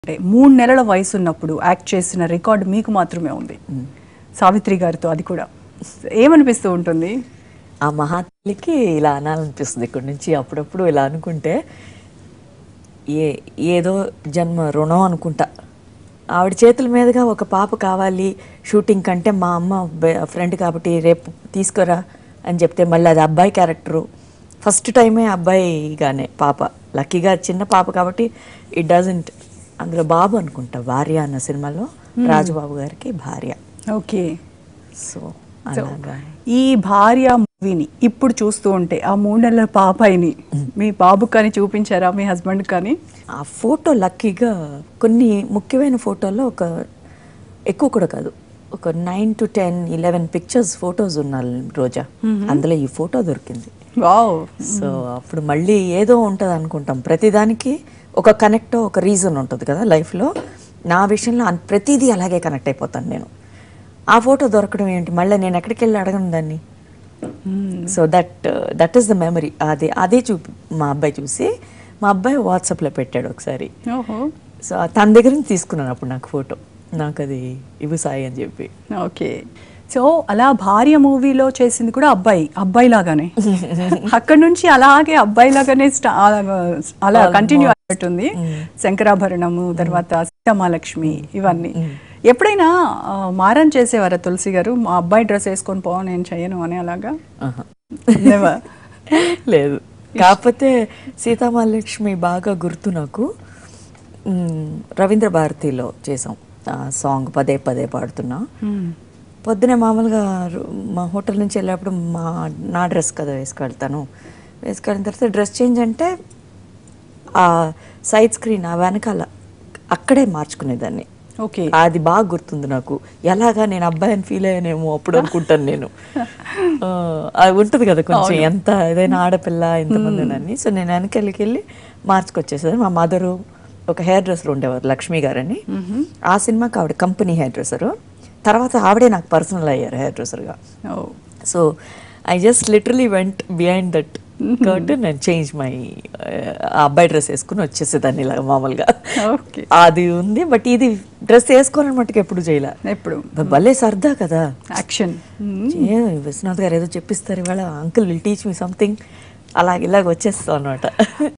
అంటే మూడు నెలల వయసు ఉన్నప్పుడు యాక్ట్ చేసిన రికార్డు మీకు మాత్రమే ఉంది సావిత్రి గారితో అది కూడా ఏమనిపిస్తూ ఉంటుంది ఆ మహాతల్లికి ఇలా అనాలనిపిస్తుంది ఇక్కడి నుంచి అప్పుడప్పుడు ఇలా అనుకుంటే ఏ ఏదో జన్మ రుణం అనుకుంటా ఆవిడ చేతుల మీదుగా ఒక పాప కావాలి షూటింగ్ కంటే మా అమ్మ ఫ్రెండ్ కాబట్టి రేపు తీసుకురా అని చెప్తే మళ్ళీ అది అబ్బాయి క్యారెక్టరు ఫస్ట్ టైమే అబ్బాయిగానే పాప లక్కీగా చిన్న పాప కాబట్టి ఇట్ డజంట్ అందులో బాబు అనుకుంటా భార్య అన్న సినిమాలో రాజుబాబు గారికి భార్య ఓకే సో సో అలాగా ఈ భార్య మూవీని ఇప్పుడు చూస్తూ ఉంటే ఆ మూడు నెలల పాపాయిని మీ బాబు కానీ చూపించారా మీ హస్బెండ్ కానీ ఆ ఫోటో లక్కీగా కొన్ని ముఖ్యమైన ఫోటోల్లో ఒక ఎక్కువ కూడా కాదు ఒక nine to ten eleven pictures photos ఉన్నాయి రోజా అందులో ఈ ఫోటో దొరికింది వావ్ సో అప్పుడు మళ్ళీ ఏదో ఉంటుంది అనుకుంటాం ప్రతిదానికి ఒక కనెక్ట్ ఒక రీజన్ ఉంటుంది కదా లైఫ్లో నా విషయంలో అన్- ప్రతిదీ అలాగే కనెక్ట్ అయిపోతాను నేను ఆ ఫోటో దొరకడం ఏంటి మళ్ళీ నేను ఎక్కడికి వెళ్ళి అడగను దాన్ని so that that is the memory అదే అదే చూపి మా అబ్బాయి చూసి మా అబ్బాయి వాట్సాప్లో పెట్టాడు ఒకసారి ఓహో సో తన దగ్గర నుంచి తీసుకున్నాను అప్పుడు నాకు ఫోటో నాకు అది ఇవ్వు సాయి అని చెప్పి ఓకే సో అలా భార్య మూవీలో చేసింది కూడా అబ్బాయి అబ్బాయి లాగానే అక్కడ నుంచి అలాగే అబ్బాయి లాగానే స్టా- అలా కంటిన్యూ అయినట్టుంది శంకరాభరణము తర్వాత సీతమాలక్ష్మి ఇవన్నీ ఎప్పుడైనా ఆ, మారం చేసేవారా తులసి గారు మా అబ్బాయి డ్రెస్ వేసుకొని పో నేను చెయ్యను అని అలాగా ఆహా. Never. లేదు కాకపోతే సీతామహాలక్ష్మి బాగా గుర్తు నాకు మ్, రవీంద్ర భారతిలో చేసాం ఆ సాంగ్ పదే పదే పాడుతున్నా పొద్దునే మామూలుగా రు- మా హోటల్ నుంచి వెళ్ళేటప్పుడు మా నా డ్రెస్ కదా వేసుకెళ్తాను వేసుకెళ్ళిన తర్వాత డ్రెస్ చేంజ్ అంటే ఆ సైడ్ స్క్రీన్ ఆ వెనకాల అక్కడే మార్చుకునేదాన్ని ఓకే అది బాగా గుర్తుంది నాకు ఎలాగా నేను అబ్బాయిని ఫీల్ అయ్యానేమో అప్పుడు అనుకుంటాను నేను ఆ, అది ఉంటుంది కదా కొంచెం ఎంత ఏదైనా ఆడపిల్ల ఎంతమంది అని సో నేను వెనకెళ్ళకి వెళ్ళి మార్చుకొచ్చేసాను మా మదరు ఒక హెయిర్ డ్రెస్సర్ ఉండేవారు లక్ష్మి గారని ఆ సినిమాకి ఆవిడ కంపెనీ హెయిర్ డ్రెస్సరు తర్వాత ఆవిడే నాకు పర్సనల్ అయ్యారు హెయిర్ డ్రెస్సర్గా ఓ so I just literally went behind that cut నేను చేంజ్ మై అబ్బాయి డ్రెస్ వేసుకుని వచ్చేసేదాన్ని ఇలా మామూలుగా ఓకే అది ఉంది బట్ ఇది డ్రెస్ వేసుకోవాలని మట్టుకు ఎప్పుడు చేయలే ఎప్పుడు భలే సరదా కదా యాక్షన్ ఏ, విశ్వనాథ్ గారు ఏదో చెప్పిస్తారు ఇవాళ uncle will teach me something అలాగ ఇలాగ వచ్చేస్తాం అనమాట